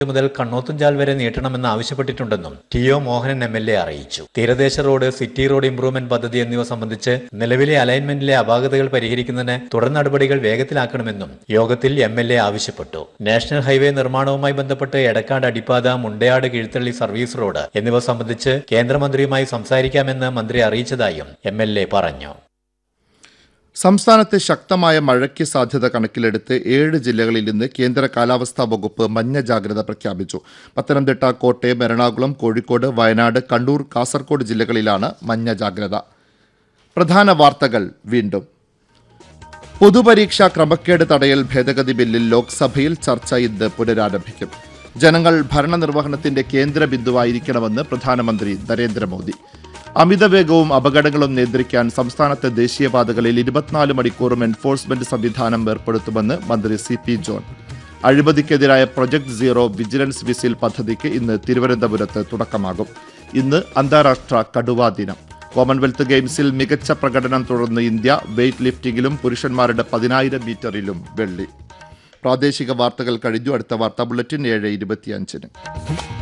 മുതൽ കണ്ണോത്തുംചാൽ വരെ നീട്ടണമെന്ന് ആവശ്യപ്പെട്ടിട്ടുണ്ടെന്നും T O Mohanan M L A അറിയിച്ചു തീരദേശ റോഡ് സിറ്റി റോഡ് ഇംപ്രൂവ്മെന്റ് പദ്ധതി എന്നിവ സംബന്ധിച്ച് നിലവിലെ അലൈൻമെന്റിലെ അപാകതകൾ പരിഹരിക്കുന്നതിന് തുടർ നടപടികൾ വേഗത്തിലാക്കണമെന്നും യോഗത്തിൽ എം എൽ എ ആവശ്യപ്പെട്ടു നാഷണൽ ഹൈവേ നിർമ്മാണവുമായി ബന്ധപ്പെട്ട് എടക്കാട് അടിപ്പാത മുണ്ടയാട് കീഴ്ത്തള്ളി സർവീസ് റോഡ് എന്നിവ സംബന്ധിച്ച് കേന്ദ്രമന്ത്രിയുമായി സംസാരിക്കാമെന്ന് മന്ത്രി അറിയിച്ചതായും എം എൽ എ പറഞ്ഞു സംസ്ഥാനത്ത് ശക്തമായ മഴയ്ക്ക് സാധ്യത കണക്കിലെടുത്ത് ഏഴ് ജില്ലകളിൽ ഇന്ന് കേന്ദ്ര കാലാവസ്ഥാ വകുപ്പ് മഞ്ഞ ജാഗ്രത പ്രഖ്യാപിച്ചു പത്തനംതിട്ട കോട്ടയം എറണാകുളം കോഴിക്കോട് വയനാട് കണ്ണൂർ കാസർഗോഡ് ജില്ലകളിലാണ് മഞ്ഞ ജാഗ്രത പ്രധാന വാർത്തകൾ വീണ്ടും പൊതുപരീക്ഷാ ക്രമക്കേട് തടയൽ ഭേദഗതി ബില്ലിൽ ലോക്സഭയിൽ ചർച്ച ഇന്ന് പുനരാരംഭിക്കും ജനങ്ങൾ ഭരണനിർവഹണത്തിന്റെ കേന്ദ്ര ബിന്ദുവായിരിക്കണമെന്ന് പ്രധാനമന്ത്രി നരേന്ദ്രമോദി അമിതവേഗവും അപകടങ്ങളും നിയന്ത്രിക്കാൻ സംസ്ഥാനത്തെ ദേശീയപാതകളിൽ ഇരുപത്തിനാല് മണിക്കൂറും എൻഫോഴ്സ്മെന്റ് സംവിധാനം ഏർപ്പെടുത്തുമെന്ന് മന്ത്രി സി പി ജോൺ അഴിമതിക്കെതിരായ പ്രൊജക്ട് സീറോ വിജിലൻസ് വിസിൽ പദ്ധതിക്ക് ഇന്ന് തിരുവനന്തപുരത്ത് തുടക്കമാകും ഇന്ന് അന്താരാഷ്ട്ര കടുവാ ദിനം കോമൺവെൽത്ത് ഗെയിംസിൽ മികച്ച പ്രകടനം തുടർന്ന് ഇന്ത്യ വെയ്റ്റ് ലിഫ്റ്റിംഗിലും പുരുഷന്മാരുടെ പതിനായിരം മീറ്ററിലും വെള്ളി പ്രാദേശിക വാർത്തകൾ കഴിഞ്ഞു അടുത്ത വാർത്താ ബുള്ളറ്റിൻ ഏഴ് ഇരുപത്തിയഞ്ചിന്